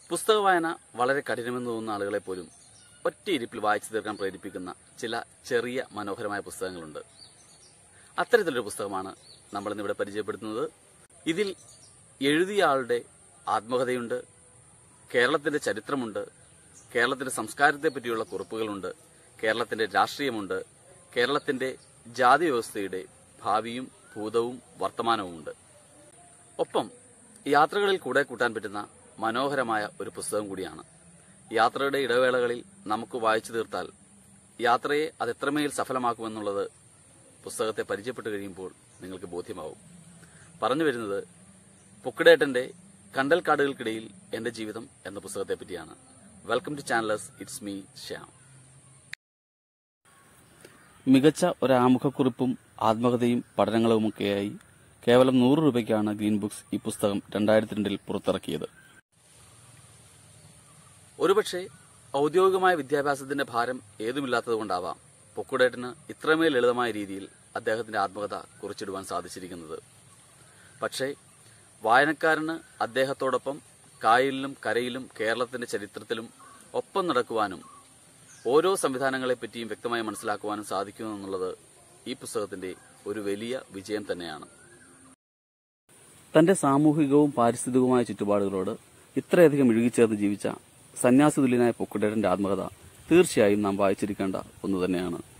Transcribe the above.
പുസ്തക വായന വളരെ കഠിനമെന്ന് തോന്നുന്ന ആളുകളെ പോലും ഒറ്റയിരിപ്പിൽ വായിച്ചു തീർക്കാൻ പ്രേരിപ്പിക്കുന്ന ചില ചെറിയ മനോഹരമായ പുസ്തകങ്ങളുണ്ട് അത്തരത്തിലൊരു പുസ്തകമാണ് നമ്മൾ ഇന്നിവിടെ പരിചയപ്പെടുത്തുന്നത് ഇതിൽ എഴുതിയ ആളുടെ ആത്മകഥയുണ്ട് കേരളത്തിന്റെ ചരിത്രമുണ്ട് കേരളത്തിന്റെ സംസ്കാരത്തെ പറ്റിയുള്ള കുറിപ്പുകളുണ്ട് കേരളത്തിന്റെ രാഷ്ട്രീയമുണ്ട് കേരളത്തിന്റെ ജാതി വ്യവസ്ഥയുടെ ഭാവിയും ഭൂതവും വർത്തമാനവുമുണ്ട് ഒപ്പം യാത്രകളിൽ കൂടെ കൂട്ടാൻ പറ്റുന്ന മനോഹരമായ ഒരു പുസ്തകം കൂടിയാണ് യാത്രയുടെ ഇടവേളകളിൽ നമുക്ക് വായിച്ചു തീർത്താൽ യാത്രയെ അത് എത്രമേൽ സഫലമാക്കുമെന്നുള്ളത് പുസ്തകത്തെ പരിചയപ്പെട്ട് കഴിയുമ്പോൾ നിങ്ങൾക്ക് ബോധ്യമാവും പറഞ്ഞു വരുന്നത് പൊക്കിടേട്ടന്റെ കണ്ടൽക്കാടുകൾക്കിടയിൽ എന്റെ ജീവിതം എന്ന പുസ്തകത്തെ പറ്റിയാണ് welcome to channels it's me Shyam മികച്ച ഒരു ആമുഖക്കുറിപ്പും ആത്മകഥയും പഠനങ്ങളുമൊക്കെയായി കേവലം നൂറ് രൂപയ്ക്കാണ് ഗ്രീൻ ബുക്സ് ഈ പുസ്തകം രണ്ടായിരത്തി രണ്ടിൽ പുറത്തിറക്കിയത് ഒരുപക്ഷെ ഔദ്യോഗികമായ വിദ്യാഭ്യാസത്തിന്റെ ഭാരം ഏതുമില്ലാത്തതുകൊണ്ടാവാം പൊക്കുടേട്ടന് ഇത്രമേൽ ലളിതമായ രീതിയിൽ അദ്ദേഹത്തിന്റെ ആത്മകഥ കുറിച്ചിടുവാൻ സാധിച്ചിരിക്കുന്നത് പക്ഷേ വായനക്കാരന് അദ്ദേഹത്തോടൊപ്പം കായലിലും കരയിലും കേരളത്തിന്റെ ചരിത്രത്തിലും ഒപ്പം നടക്കുവാനും ഓരോ സംവിധാനങ്ങളെപ്പറ്റിയും വ്യക്തമായി മനസ്സിലാക്കുവാനും സാധിക്കുമെന്നുള്ളത് ഈ പുസ്തകത്തിന്റെ ഒരു വലിയ വിജയം തന്നെയാണ് തന്റെ സാമൂഹികവും പാരിസ്ഥിതികവുമായ ചുറ്റുപാടുകളോട് ഇത്രയധികം ഇഴുകിച്ചേർന്ന് ജീവിച്ച സന്യാസി തുല്യനായ പൊക്കുടേട്ടന്റെ ആത്മകഥ തീർച്ചയായും നാം വായിച്ചിരിക്കേണ്ട ഒന്നു തന്നെയാണ്